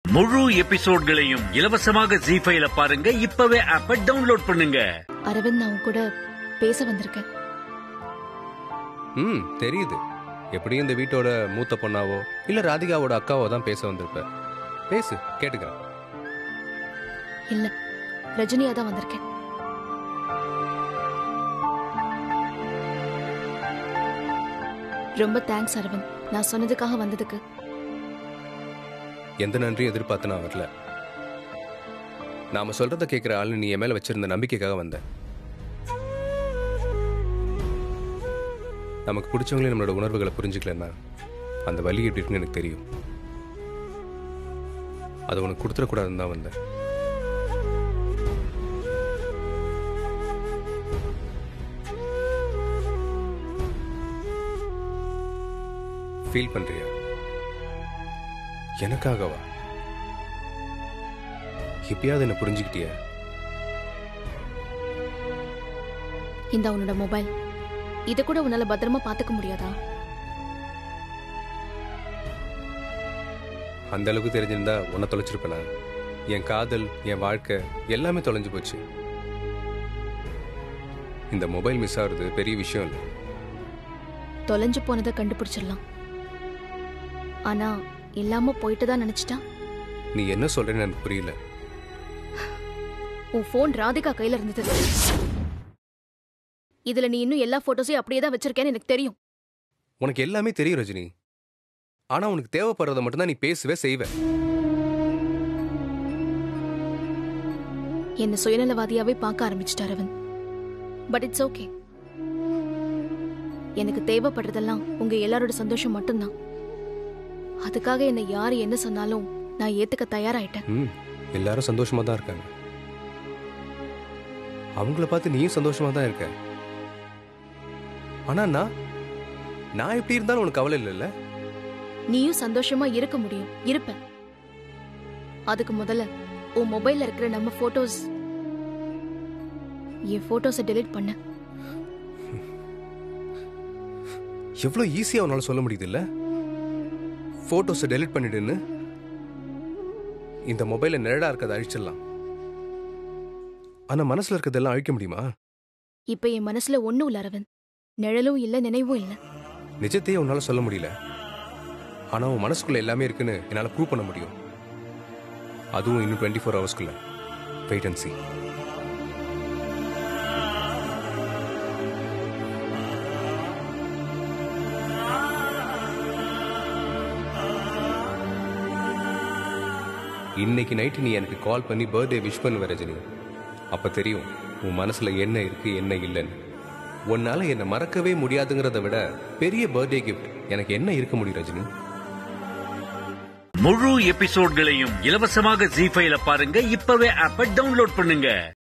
முழு எபிசோட்களையும் இலவசமாக ஜி ஃபைல பாருங்க இப்பவே ஆப்ப டவுன்லோட் பண்ணுங்க அரவிந்த் நான் உன் கூட பேச வந்திருக்கேன் ம் தெரியுது எப்படியும் இந்த வீட்டோட மூத்த பொண்ணாவோ இல்ல ராதிகாவோட அக்காவோ தான் பேச வந்திருப்ப பேசு கேட்டுக்கிறேன் இல்ல ரஜினியா தான் வந்திருக்கேன் ரொம்ப தேங்க்ஸ் அரவிந்த் நான் சொன்னதுக்காக வந்ததுக்கு எந்த நன்றியும் எதிர்பார்த்து நான் வரல நாம சொல்றத கேட்கிற ஆளு நீ என் மேல வச்சிருந்த நம்பிக்கைக்காக வந்தேன் நமக்கு பிடிச்சவங்களே நம்மளோட உணர்வுகளை புரிஞ்சுக்கலன்னா அந்த வலி எப்படி இருக்குன்னு எனக்கு தெரியும் அதை உனக்கு கொடுத்துடக்கூடாதுன்னு தான் வந்தேன் ஃபீல் பண்றியா எனக்காகவா எப்பயாவது என்ன புரிஞ்சுக்கிட்டியா இந்த உன்னோட மொபைல் இத கூட உன்னால பத்திரமா பாத்துக்க முடியாதா அந்த அளவுக்கு தெரிஞ்சிருந்தா உன்னை தொலைச்சிருப்பேனா என் காதல் என் வாழ்க்கை எல்லாமே தொலைஞ்சு போச்சு இந்த மொபைல் மிஸ் ஆகுறது பெரிய விஷயம் இல்லை தொலைஞ்சு போனதை கண்டுபிடிச்சிடலாம் ஆனா இல்லாம போயிட்டு தான் நினைச்சிட்டா நீ என்ன சொல்றேன்னு எனக்கு புரியல உன் போன் ராதிகா கையில இருந்தது இதுல நீ இன்னும் எல்லா போட்டோஸையும் அப்படியே தான் வச்சிருக்கேன்னு எனக்கு தெரியும் உனக்கு எல்லாமே தெரியும் ரஜினி ஆனா உனக்கு தேவைப்படுறத மட்டும்தான் நீ பேசுவே செய்வ என்ன சுயநலவாதியாவே பார்க்க ஆரம்பிச்சிட்ட அரவிந்த் பட் இட்ஸ் ஓகே எனக்கு தேவைப்படுறதெல்லாம் உங்க எல்லாரோட சந்தோஷம் மட்டும்தான் அதுக்காக என்னை யாரு என்ன சொன்னாலும் நான் ஏத்துக்க தயாராயிட்டேன் ம் எல்லாரும் சந்தோஷமா தான் இருக்காங்க அவங்கள பார்த்து நீயும் சந்தோஷமா தான் இருக்க ஆனா நான் நான் எப்படி இருந்தாலும் உனக்கு கவலை இல்லைல்ல நீயும் சந்தோஷமா இருக்க முடியும் இருப்ப அதுக்கு முதல்ல உன் மொபைல்ல இருக்கிற நம்ம போட்டோஸ் என் போட்டோஸை டெலீட் பண்ண எவ்வளோ ஈஸியாக உன்னால சொல்ல முடியுது இல்ல ஃபோட்டோஸை டெலிட் பண்ணிடுன்னு இந்த மொபைலில் நிழடா இருக்கிறத அழிச்சிடலாம் ஆனால் மனசில் இருக்கிறதெல்லாம் அழிக்க முடியுமா இப்ப என் மனசுல ஒண்ணும் இல்ல அரவிந்த் நிழலும் இல்ல நினைவும் இல்ல நிஜத்தையே உன்னால சொல்ல முடியல ஆனால் உன் மனசுக்குள்ள எல்லாமே இருக்குன்னு என்னால் ப்ரூவ் பண்ண முடியும் அதுவும் இன்னும் டுவெண்ட்டி ஃபோர் ஹவர்ஸ்க்குள்ள வெயிட் அண்ட் சி இன்னைக்கு நைட்டு நீ எனக்கு கால் பண்ணி பர்த்டே விஷ் பண்ணுவ ரஜினி அப்ப தெரியும் உன் மனசுல என்ன இருக்கு என்ன இல்லைன்னு உன்னால என்னை மறக்கவே முடியாதுங்கிறத விட பெரிய பர்த்டே கிஃப்ட் எனக்கு என்ன இருக்க முடியும் ரஜினி முழு எபிசோட்களையும் இலவசமாக ஜி ஃபைல பாருங்க இப்பவே ஆப்ப டவுன்லோட் பண்ணுங்க